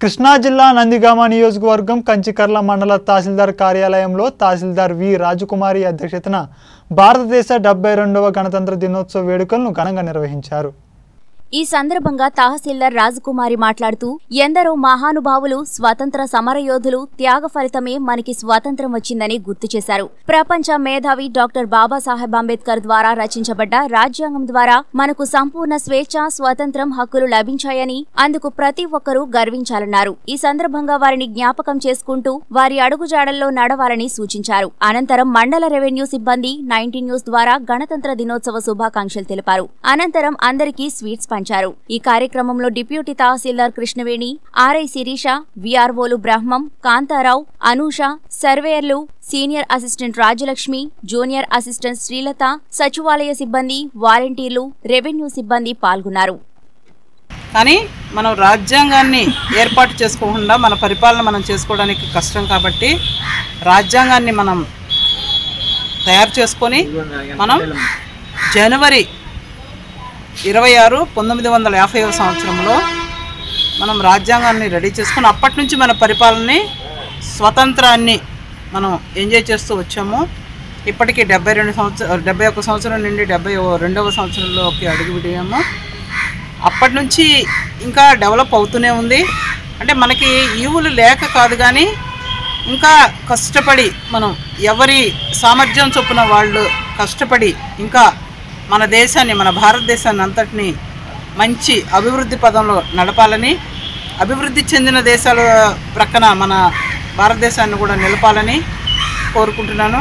కృష్ణా జిల్లా నందిగామ నియోజకవర్గం కంచికర్ల మండల తహసీల్దార్ కార్యాలయంలో తహసీల్దార్ వి రాజకుమారి అధ్యక్షతన భారతదేశ డెబ్బై రెండవ గణతంత్ర దినోత్సవ వేడుకలను ఘనంగా నిర్వహించారు ఈ సందర్భంగా తహసీల్దార్ రాజకుమారి మాట్లాడుతూ ఎందరో మహానుభావులు స్వాతంత్ర సమరయోధులు త్యాగ ఫలితమే మనకి స్వాతంత్రం వచ్చిందని గుర్తు చేశారు ప్రపంచ మేధావి డాక్టర్ బాబాసాహెబ్ అంబేద్కర్ ద్వారా రచించబడ్డ రాజ్యాంగం ద్వారా మనకు సంపూర్ణ స్వేచ్ఛ స్వాతంత్రం హక్కులు లభించాయని అందుకు ప్రతి ఒక్కరూ గర్వించాలన్నారు ఈ సందర్భంగా వారిని జ్ఞాపకం చేసుకుంటూ వారి అడుగుజాడల్లో నడవాలని సూచించారు అనంతరం మండల రెవెన్యూ సిబ్బంది నైన్టీన్ న్యూస్ ద్వారా గణతంత్ర దినోత్సవ శుభాకాంక్షలు తెలిపారు అనంతరం అందరికీ స్వీట్స్ పంచారు ఈ కార్యక్రమంలో డిప్యూటీ తహసీల్దార్ కృష్ణవేణి ఆర్ఐ శిరీష విఆర్ఓలు బ్రహ్మం కాంతారావు అనూష సర్వేయర్లు senior assistant Rajalakshmi junior assistant Srilatha సచివాలయ సిబ్బంది వాలంటీర్లు రెవెన్యూ సిబ్బంది పాల్గొన్నారు కానీ మనం రాజ్యాంగాన్ని ఏర్పాటు చేసుకోకుండా మన పరిపాలన మనం చేసుకోవడానికి కష్టం కాబట్టి రాజ్యాంగాన్ని మనం తయారు చేసుకొని మనం జనవరి ఇరవై ఆరు పంతొమ్మిది వందల యాభై సంవత్సరంలో మనం రాజ్యాంగాన్ని రెడీ చేసుకొని అప్పటి నుంచి మన పరిపాలనని స్వతంత్రాన్ని మనం ఎంజాయ్ చేస్తూ వచ్చాము ఇప్పటికీ డెబ్బై రెండు సంవత్సరం డెబ్బై ఒక్క సంవత్సరం నుండి డెబ్బై రెండవ సంవత్సరంలోకి అడుగుపెట్టాము అప్పటి నుంచి ఇంకా డెవలప్ అవుతూనే ఉంది అంటే మనకి ఈవులు లేక కాదు కానీ ఇంకా కష్టపడి మనం ఎవరి సామర్థ్యం చొప్పున వాళ్ళు కష్టపడి ఇంకా మన దేశాన్ని మన భారతదేశాన్ని అంతటిని మంచి అభివృద్ధి పదంలో నడపాలని అభివృద్ధి చెందిన దేశాల ప్రక్కన మన భారతదేశాన్ని కూడా నిలపాలని కోరుకుంటున్నాను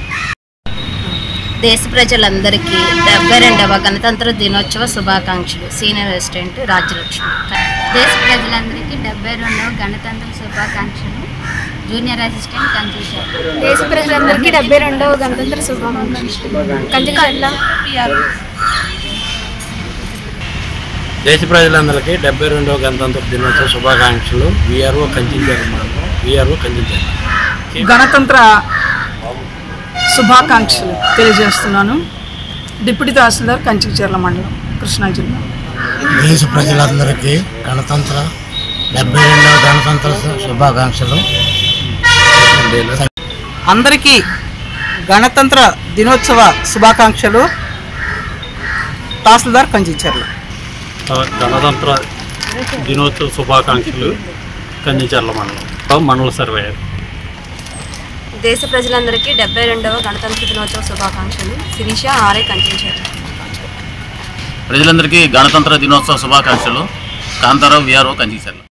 దేశ ప్రజలందరికీ డెబ్బై రెండవ గణతంత్ర దినోత్సవ శుభాకాంక్షలు సీనియర్ అసిస్టెంట్ రాజ్యలక్ష్మి దేశ ప్రజలందరికీ డెబ్బై రెండవ గణతంత్ర శుభాకాంక్షలు జూనియర్ అసిస్టెంట్ కంచీశ్వర్ దేశ ప్రజలందరికీ డెబ్బై రెండవ గణతంత్ర శుభాకాంక్షలు కంచికల్ల దేశ ప్రజలందరికీ డెబ్బై రెండవ గణతంత్ర దినోత్సవ శుభాకాంక్షలు విఆర్ఓ కంచించారు మండలం విఆర్ఓ కంచించారు గణతంత్ర శుభాకాంక్షలు తెలియజేస్తున్నాను డిప్యూటీ తహసీల్దార్ కంచికచర్ల మండలం కృష్ణా జిల్లా దేశ ప్రజలందరికీ గణతంత్ర డెబ్బై రెండవ గణతంత్ర శుభాకాంక్షలు అందరికీ గణతంత్ర దినోత్సవ శుభాకాంక్షలు తహసీల్దార్ కంచిచర్ల గణతంత్ర దినోత్సవ శుభాకాంక్షలు కందిచర్ల మండలం మండల సర్వేయర్ దేశ ప్రజలందరికీ డెబ్బై రెండవ గణతంత్ర దినోత్సవ శుభాకాంక్షలు శిరీష ఆర్ఐ కంచెంచారు ప్రజలందరికీ గణతంత్ర దినోత్సవ శుభాకాంక్షలు కాంతారావు విఆర్ఓ కంచిసర్ల